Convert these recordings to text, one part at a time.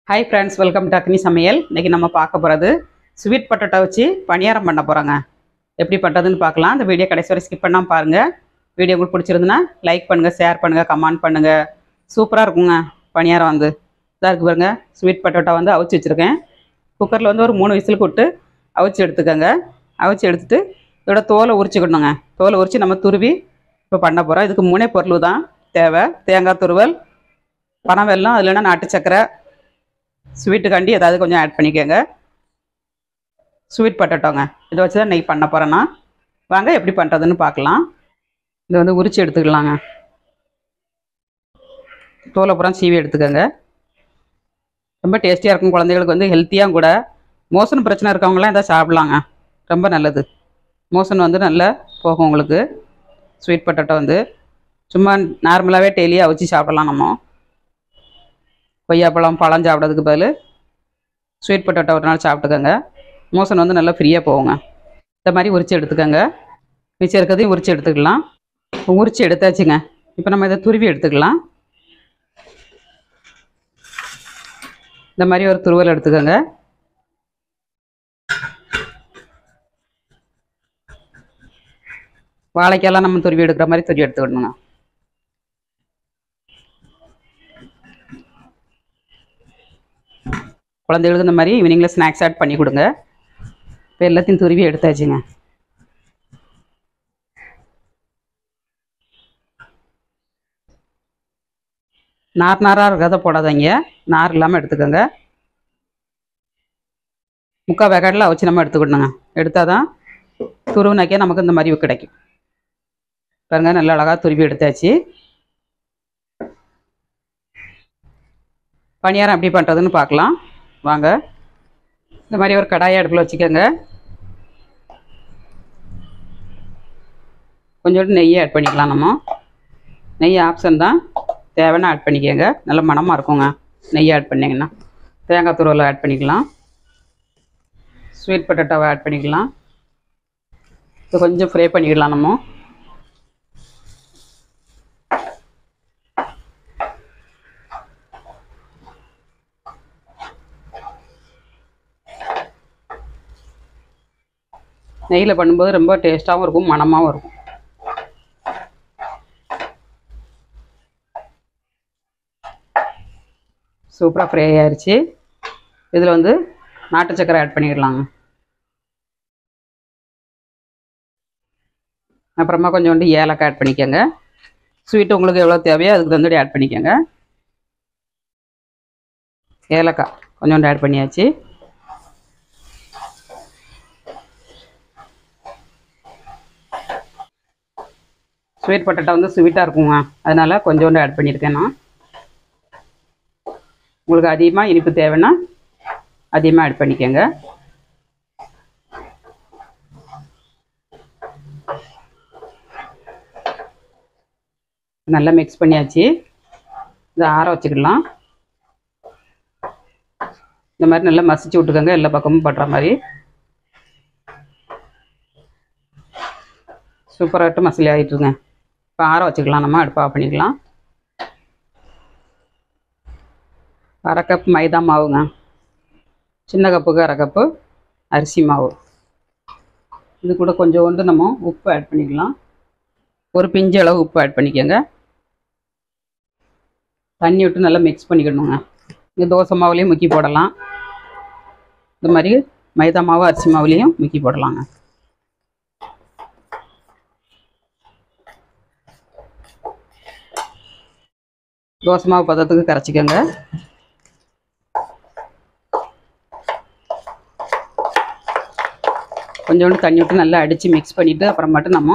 hi friends welcome to அக்னி சமையல் இன்றைக்கி நம்ம பார்க்க போகிறது ஸ்வீட் பொட்டேட்டோ வச்சு பணியாரம் பண்ண போகிறோங்க எப்படி பண்ணுறதுன்னு பார்க்கலாம் இந்த வீடியோ கடைசி வரை ஸ்கிப் பண்ணாமல் பாருங்கள் வீடியோ உங்களுக்கு பிடிச்சிருந்துன்னா லைக் பண்ணுங்கள் ஷேர் பண்ணுங்கள் கமெண்ட் பண்ணுங்கள் சூப்பராக இருக்குங்க பணியாரம் வந்து இதாக இருக்கு பாருங்க ஸ்வீட் பொட்டேட்டோ வந்து அவிச்சு வச்சுருக்கேன் குக்கரில் வந்து ஒரு மூணு விசிலுக்கு விட்டு அவிச்சு எடுத்துக்கோங்க அவிச்சு எடுத்துட்டு இதோட தோலை உரிச்சுக்கணுங்க தோலை உரித்து நம்ம துருவி இப்போ பண்ண போகிறோம் இதுக்கு மூணே பொருள் தான் தேவை தேங்காய் துருவல் பனம் வெல்லம் அது இல்லைன்னா நாட்டு சக்கரை ஸ்வீட்டுக்காண்டி ஏதாவது கொஞ்சம் ஆட் பண்ணிக்கோங்க ஸ்வீட் பட்டட்டோங்க இதை வச்சு தான் நெய் பண்ண போகிறேன்னா வாங்க எப்படி பண்ணுறதுன்னு பார்க்கலாம் இதை வந்து உரிச்சு எடுத்துக்கலாங்க தோலை புறம் சீவி எடுத்துக்கோங்க ரொம்ப டேஸ்டியாக இருக்கும் குழந்தைகளுக்கு வந்து ஹெல்த்தியாக கூட மோசன் பிரச்சனை இருக்கவங்களாம் இதை சாப்பிட்லாங்க ரொம்ப நல்லது மோசன் வந்து நல்லா போகும் உங்களுக்கு ஸ்வீட் பட்டட்டோ வந்து சும்மா நார்மலாகவே டெய்லியாக அவிச்சு சாப்பிடலாம் நம்ம கொய்யாப்பழம் பழம் சாப்பிட்றதுக்கு பதில் ஸ்வீட் பொட்டேட்டோ ஒரு நாள் சாப்பிட்டுக்கோங்க மோசன் வந்து நல்லா ஃப்ரீயாக போகுங்க இந்த மாதிரி உரிச்சு எடுத்துக்கோங்க மிச்சம் இருக்கிறதையும் உரிச்சு எடுத்துக்கலாம் இப்போ உரிச்சு எடுத்தாச்சுங்க இப்போ நம்ம இதை துருவி எடுத்துக்கலாம் இந்த மாதிரி ஒரு துருவல் எடுத்துக்கோங்க வாழைக்காயெல்லாம் நம்ம துருவி எடுக்கிற மாதிரி துருவி எடுத்துக்கணுங்க குழந்தைகளுக்கு இந்த மாதிரி ஈவினிங்கில் ஸ்நாக்ஸ் ஆட் பண்ணி கொடுங்க இப்போ எல்லாத்தையும் துருவி எடுத்தாச்சுங்க நார் நாராக இருக்கிறத போடாதீங்க நார் இல்லாமல் எடுத்துக்கோங்க முக்கால் வேக்காடில் வச்சு நம்ம எடுத்துக்கிடணுங்க எடுத்தால் தான் துருவினாக்கே நமக்கு இந்த மாதிரி கிடைக்கும் பாருங்க நல்லா அழகாக துருவி எடுத்தாச்சு பணியாரம் எப்படி பண்ணுறதுன்னு பார்க்கலாம் வாங்க இந்த மாதிரி ஒரு கடாயை அடுப்பில் வச்சுக்கோங்க கொஞ்சோண்டு நெய்யை ஆட் பண்ணிக்கலாம் நம்ம நெய் ஆப்ஷன் தான் தேவைன்னா ஆட் பண்ணிக்கோங்க நல்ல மணமாக இருக்குங்க நெய் ஆட் பண்ணிங்கன்னா தேங்காய் துருவலை ஆட் பண்ணிக்கலாம் ஸ்வீட் பொட்டேட்டோவை ஆட் பண்ணிக்கலாம் இது கொஞ்சம் ஃப்ரை பண்ணிக்கலாம் நம்ம நெய்யில் பண்ணும்போது ரொம்ப டேஸ்ட்டாகவும் இருக்கும் மணமாகவும் இருக்கும் சூப்பராக ஃப்ரை ஆயிடுச்சு இதில் வந்து நாட்டு சக்கரை ஆட் பண்ணிடலாங்க அப்புறமா கொஞ்சோண்டு ஏலக்காய் ஆட் பண்ணிக்கோங்க ஸ்வீட் உங்களுக்கு எவ்வளோ தேவையோ அதுக்கு தந்தோடி ஆட் பண்ணிக்கோங்க ஏலக்காய் கொஞ்சோண்டு ஆட் பண்ணியாச்சு ஸ்வீட் பொட்டேட்டோ வந்து ஸ்வீட்டாக இருக்குங்க அதனால் கொஞ்சோண்டு ஆட் பண்ணியிருக்கேன் நான் உங்களுக்கு அதிகமாக இனிப்பு தேவைன்னா அதிகமாக ஆட் பண்ணிக்கோங்க நல்லா மிக்ஸ் பண்ணியாச்சு இதை ஆற வச்சுக்கிடலாம் இந்த மாதிரி நல்லா மசிச்சு விட்டுக்கோங்க எல்லா பக்கமும் படுற மாதிரி சூப்பராகிட்டு மசிலி ஆகிட்டுருங்க இப்போ ஆற வச்சுக்கலாம் நம்ம அடுப்பு ஆஃப் பண்ணிக்கலாம் அரை கப் மைதா மாவுங்க சின்ன கப்புக்கு அரை கப்பு அரிசி மாவு இது கூட கொஞ்சோண்டு நம்ம உப்பு ஆட் பண்ணிக்கலாம் ஒரு பிஞ்சு அளவு உப்பு ஆட் பண்ணிக்கோங்க தண்ணி விட்டு நல்லா மிக்ஸ் பண்ணிக்கணுங்க இந்த தோசை மாவுலேயும் முக்கி போடலாம் இந்த மாதிரி மைதா மாவு அரிசி மாவுலேயும் முக்கி போடலாங்க தோசை மாவு பதத்துக்கு கரைச்சிக்கோங்க கொஞ்சோண்டு தண்ணி விட்டு நல்லா அடித்து மிக்ஸ் பண்ணிவிட்டு அப்புறமேட்டு நம்ம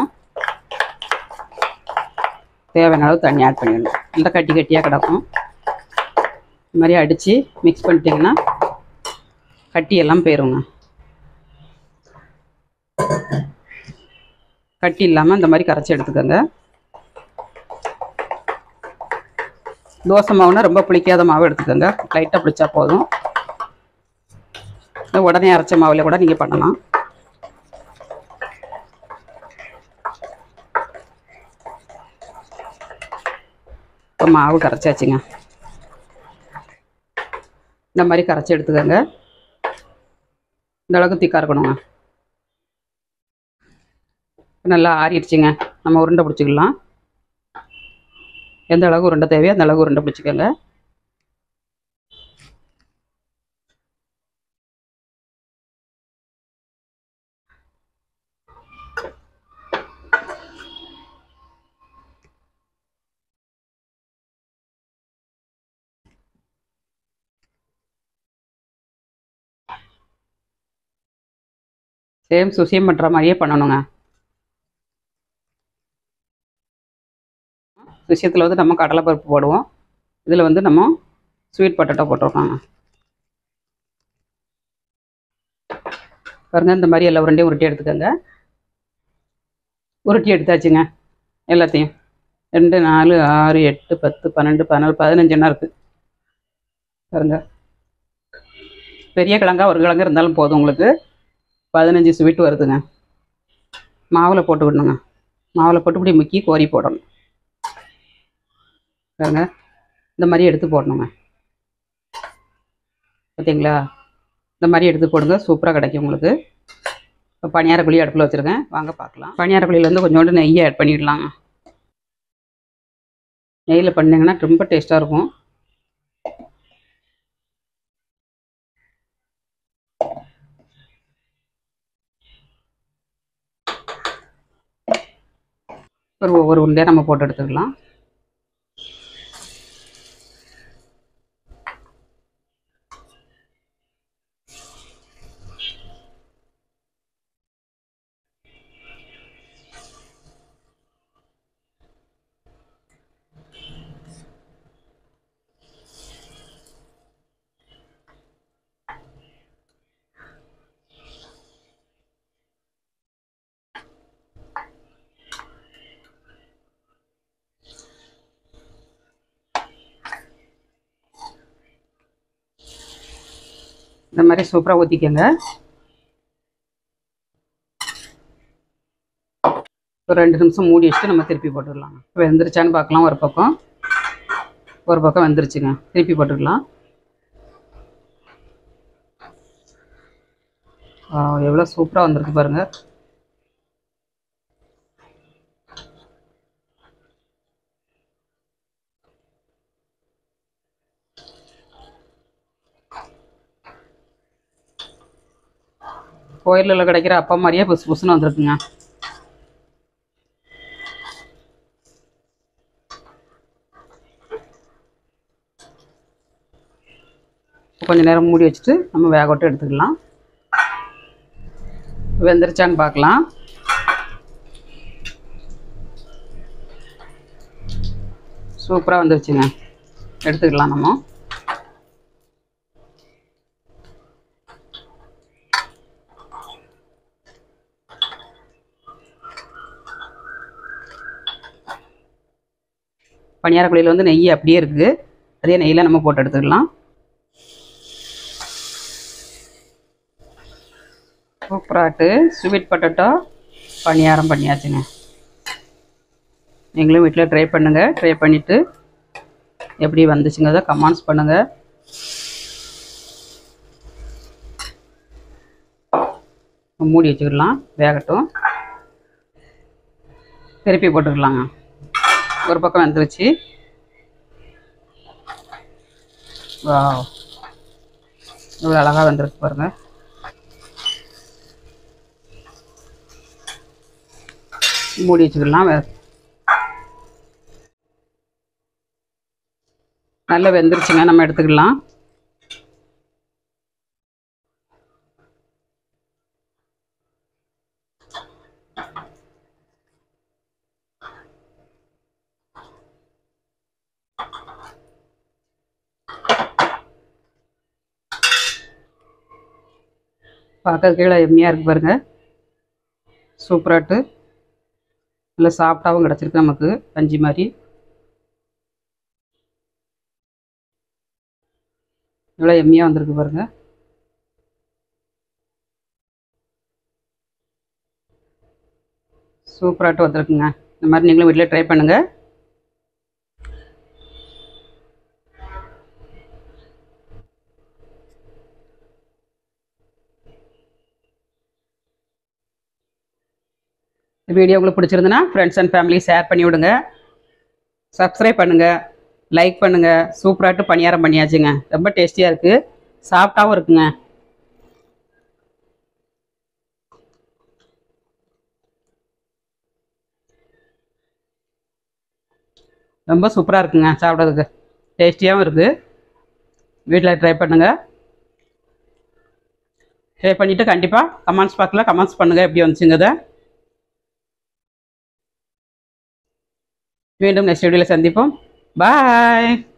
தேவையான அளவு தண்ணி ஆட் பண்ணிடணும் நல்லா கட்டி கட்டியாக கிடக்கும் இந்த மாதிரி அடித்து மிக்ஸ் பண்ணிட்டிங்கன்னா கட்டி எல்லாம் போயிருங்க கட்டி இல்லாமல் இந்த மாதிரி கரைச்சி எடுத்துக்கோங்க தோசை மாவுனா ரொம்ப புளிக்காத மாவு எடுத்துக்கோங்க லைட்டாக பிடிச்சா போதும் உடனே அரைச்ச மாவில் கூட நீங்கள் பண்ணலாம் இப்போ மாவு கரைச்சாச்சுங்க இந்த மாதிரி கரைச்சி எடுத்துக்கோங்க இந்த அளவுக்கு திக்காக இருக்கணுங்க நல்லா ஆறிடுச்சுங்க நம்ம உருண்டை பிடிச்சிக்கலாம் எந்த அளவுக்கு உருண்டை தேவையோ அந்த அளவுக்கு உருண்டை பிடிச்சிக்கோங்க சேம் சுசியம் பண்ணுற மாதிரியே பண்ணணுங்க சுசியத்தில் வந்து நம்ம கடலைப்பருப்பு போடுவோம் இதில் வந்து நம்ம ஸ்வீட் பொட்டேட்டோ போட்டிருக்காங்க பாருங்க இந்த மாதிரி எல்லா உருண்டையும் உருட்டி எடுத்துக்கோங்க உருட்டி எடுத்தாச்சுங்க எல்லாத்தையும் ரெண்டு நாலு ஆறு எட்டு பத்து பன்னெண்டு பதினாலு பதினஞ்சுன்னா இருக்குது பாருங்க பெரிய கிழங்கா ஒரு கிழங்கு இருந்தாலும் போதும் உங்களுக்கு பதினஞ்சு ஸ்வீட் வருதுங்க மாவில் போட்டு விடணுங்க மாவில் போட்டு இப்படி முக்கி கோரி போடணும் பாருங்க இந்த மாதிரி எடுத்து போடணுங்க பார்த்தீங்களா இந்த மாதிரி எடுத்து போடுங்க சூப்பராக கிடைக்கும் உங்களுக்கு இப்போ பணியாரக்குழி அடுப்பில் வச்சுருக்கேன் வாங்க பார்க்கலாம் பணியாரக்குழியில் வந்து கொஞ்சோண்டு நெய்யை ஆட் பண்ணிடலாங்க நெய்யில் பண்ணிங்கன்னா ரொம்ப டேஸ்ட்டாக இருக்கும் ஒரு ஒவ்வொரு உருண்டையாக நம்ம போட்டு எடுத்துக்கலாம் இந்த மாதிரி சூப்பராக ஊற்றிக்கங்க ஒரு ரெண்டு நிமிஷம் மூடி வச்சுட்டு நம்ம திருப்பி போட்டுடலாம் வெந்துருச்சான்னு பார்க்கலாம் ஒரு பக்கம் ஒரு பக்கம் வெந்துருச்சுங்க திருப்பி போட்டுக்கலாம் எவ்வளோ சூப்பராக வந்திருக்கு பாருங்கள் கோயிலில் கிடைக்கிற அப்பா மாதிரியே புசு புசுன்னு வந்திருக்குங்க கொஞ்ச நேரம் மூடி வச்சுட்டு நம்ம வேக விட்டு எடுத்துக்கலாம் வெந்துருச்சான்னு பார்க்கலாம் சூப்பராக வந்துருச்சுங்க எடுத்துக்கலாம் நம்ம பணியாரக்குழியில் வந்து நெய் அப்படியே இருக்குது அதே நெய்யில் நம்ம போட்டு எடுத்துக்கலாம் சூப்பராட்டு ஸ்வீட் பொட்டேட்டோ பணியாரம் பண்ணியாச்சுங்க நீங்களும் வீட்டில் ட்ரை பண்ணுங்கள் ட்ரை பண்ணிவிட்டு எப்படி வந்துச்சுங்கிறத கமெண்ட்ஸ் பண்ணுங்கள் மூடி வச்சுக்கிடலாம் வேகட்டும் திருப்பி போட்டுக்கலாங்க ஒரு பக்கம் வந்துருச்சு வா இவ்வளோ அழகாக வந்திருக்கு பாருங்க மூடி வச்சுக்கலாம் வே நல்லா வெந்துருச்சுங்க நம்ம எடுத்துக்கலாம் பார்க்க கீழே எம்மியாக இருக்கு பாருங்க சூப்பராட்டு நல்லா சாஃப்டாகவும் கிடச்சிருக்கு நமக்கு கஞ்சி மாதிரி இவ்வளோ எம்மியாக வந்திருக்கு பாருங்க சூப்பராட்டு வந்திருக்குங்க இந்த மாதிரி நீங்களும் வீட்டில் ட்ரை பண்ணுங்கள் இந்த வீடியோ உங்களுக்கு பிடிச்சிருந்துன்னா ஃப்ரெண்ட்ஸ் அண்ட் ஃபேமிலி ஷேர் பண்ணி விடுங்க சப்ஸ்கிரைப் பண்ணுங்கள் லைக் பண்ணுங்கள் சூப்பராட்டு பணியாரம் பண்ணியாச்சுங்க ரொம்ப டேஸ்டியாக இருக்குது சாஃப்டாகவும் இருக்குங்க ரொம்ப சூப்பராக இருக்குங்க சாப்பிட்றதுக்கு டேஸ்டியாகவும் இருக்குது வீட்டில் ட்ரை பண்ணுங்கள் ட்ரை பண்ணிவிட்டு கண்டிப்பாக கமெண்ட்ஸ் பாக்ஸில் கமெண்ட்ஸ் பண்ணுங்கள் எப்படி வந்துச்சுங்கிறத மீண்டும் நெக்ஸ்ட் வீடியோவில் சந்திப்போம் பாய்